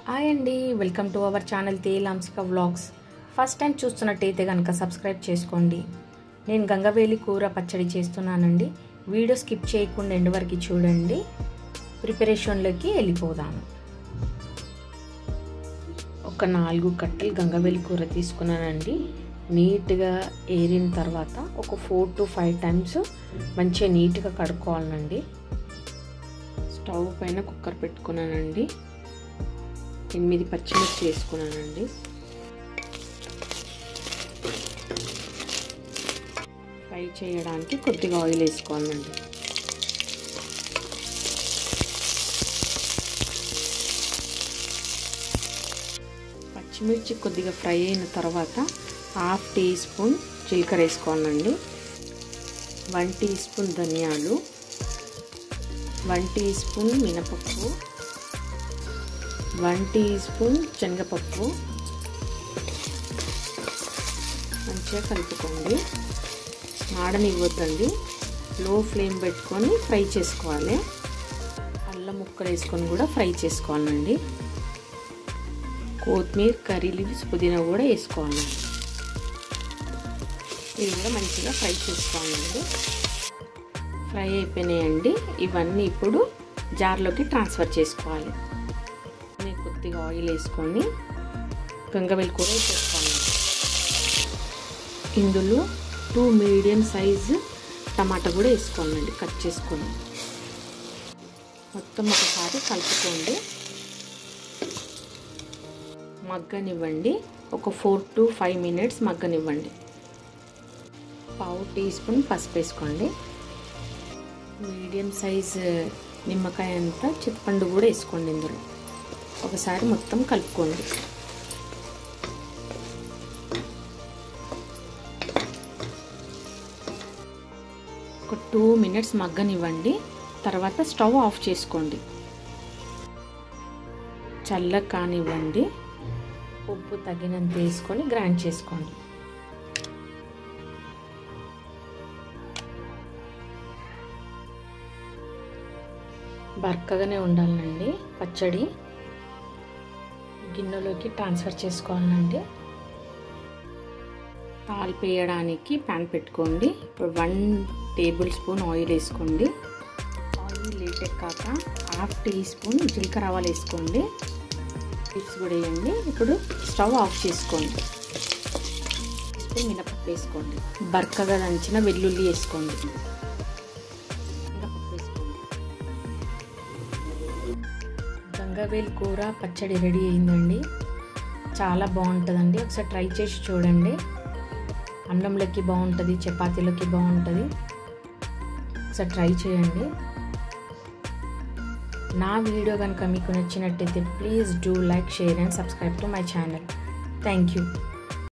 hi అండి welcome to our channel తేలాంసిక vlogs first time చూస్తున్నట్టయితే కనుక సబ్స్క్రైబ్ చేసుకోండి నేను గంగవేలి కూర పచ్చడి చేస్తున్నానండి వీడియో స్కిప్ చేయకుండా ఎండ్ వరకు చూడండి ప్రిపరేషన్లోకి వెళ్ళిపోదాము ఒక నాలుగు కట్టలు గంగవేలి కూర తీసుకున్నానండి నీట్గా ఏరిన తర్వాత ఒక ఫోర్ టు ఫైవ్ టైమ్స్ మంచిగా నీట్గా కడుక్కోవాలండి స్టవ్ పైన కుక్కర్ పెట్టుకున్నానండి ఎనిమిది పచ్చిమిర్చి వేసుకున్నానండి ఫ్రై చేయడానికి కొద్దిగా ఆయిల్ వేసుకోవాలండి పచ్చిమిర్చి కొద్దిగా ఫ్రై అయిన తర్వాత హాఫ్ టీ స్పూన్ జీలకర్ర వేసుకోవాలండి వన్ టీ స్పూన్ ధనియాలు వన్ టీ స్పూన్ మినపప్పు వన్ టీ స్పూన్ శనగపప్పు మంచిగా కలుపుకోండి మాడనివ్వద్దండి లో ఫ్లేమ్ పెట్టుకొని ఫ్రై చేసుకోవాలి అల్లం ముక్కలు వేసుకొని కూడా ఫ్రై చేసుకోవాలండి కొత్తిమీర కర్రీ లీవ్స్ పుదీనా కూడా వేసుకోవాలండి ఇవి కూడా మంచిగా ఫ్రై చేసుకోవాలండి ఫ్రై అయిపోయినాయండి ఇవన్నీ ఇప్పుడు జార్లోకి ట్రాన్స్ఫర్ చేసుకోవాలి కొద్దిగా ఆయిల్ వేసుకొని గంగవెల్లి కూర వేసేసుకోవాలి ఇందులో టూ మీడియం సైజు టమాటా కూడా వేసుకోవాలండి కట్ చేసుకొని మొత్తం ఒకసారి కలుపుకోండి మగ్గనివ్వండి ఒక ఫోర్ టు ఫైవ్ మినిట్స్ మగ్గనివ్వండి పావు టీ స్పూన్ పసుపు వేసుకోండి మీడియం సైజ్ నిమ్మకాయ అంతా చిత్పండు కూడా వేసుకోండి ఇందులో ఒకసారి మొత్తం కలుపుకోండి ఒక టూ మినిట్స్ మగ్గనివ్వండి తర్వాత స్టవ్ ఆఫ్ చేసుకోండి చల్ల కానివ్వండి ఉప్పు తగినంత వేసుకొని గ్రైండ్ చేసుకోండి బరకగానే ఉండాలండి పచ్చడి గిన్నెలోకి ట్రాన్స్ఫర్ చేసుకోవాలండి తాలిపు వేయడానికి ప్యాన్ పెట్టుకోండి ఇప్పుడు వన్ టేబుల్ స్పూన్ ఆయిల్ వేసుకోండి ఆయిల్ లేటెక్కాక హాఫ్ టీ స్పూన్ జీలకర్ర ఆవాలు వేసుకోండి టిప్స్ కూడా వేయండి ఇప్పుడు స్టవ్ ఆఫ్ చేసుకోండి స్పూన్ మినపప్పు వేసుకోండి బర్కగా దంచిన వెల్లుల్లి వేసుకోండి మినపప్పు వేసుకోండి గంగవేల్ కూర పచ్చడి రెడీ అయిందండి చాలా బాగుంటుందండి ఒకసారి ట్రై చేసి చూడండి అన్నంలోకి బాగుంటుంది చపాతీలోకి బాగుంటుంది ఒకసారి ట్రై చేయండి నా వీడియో కనుక మీకు నచ్చినట్టయితే please do like share and subscribe to my channel thank you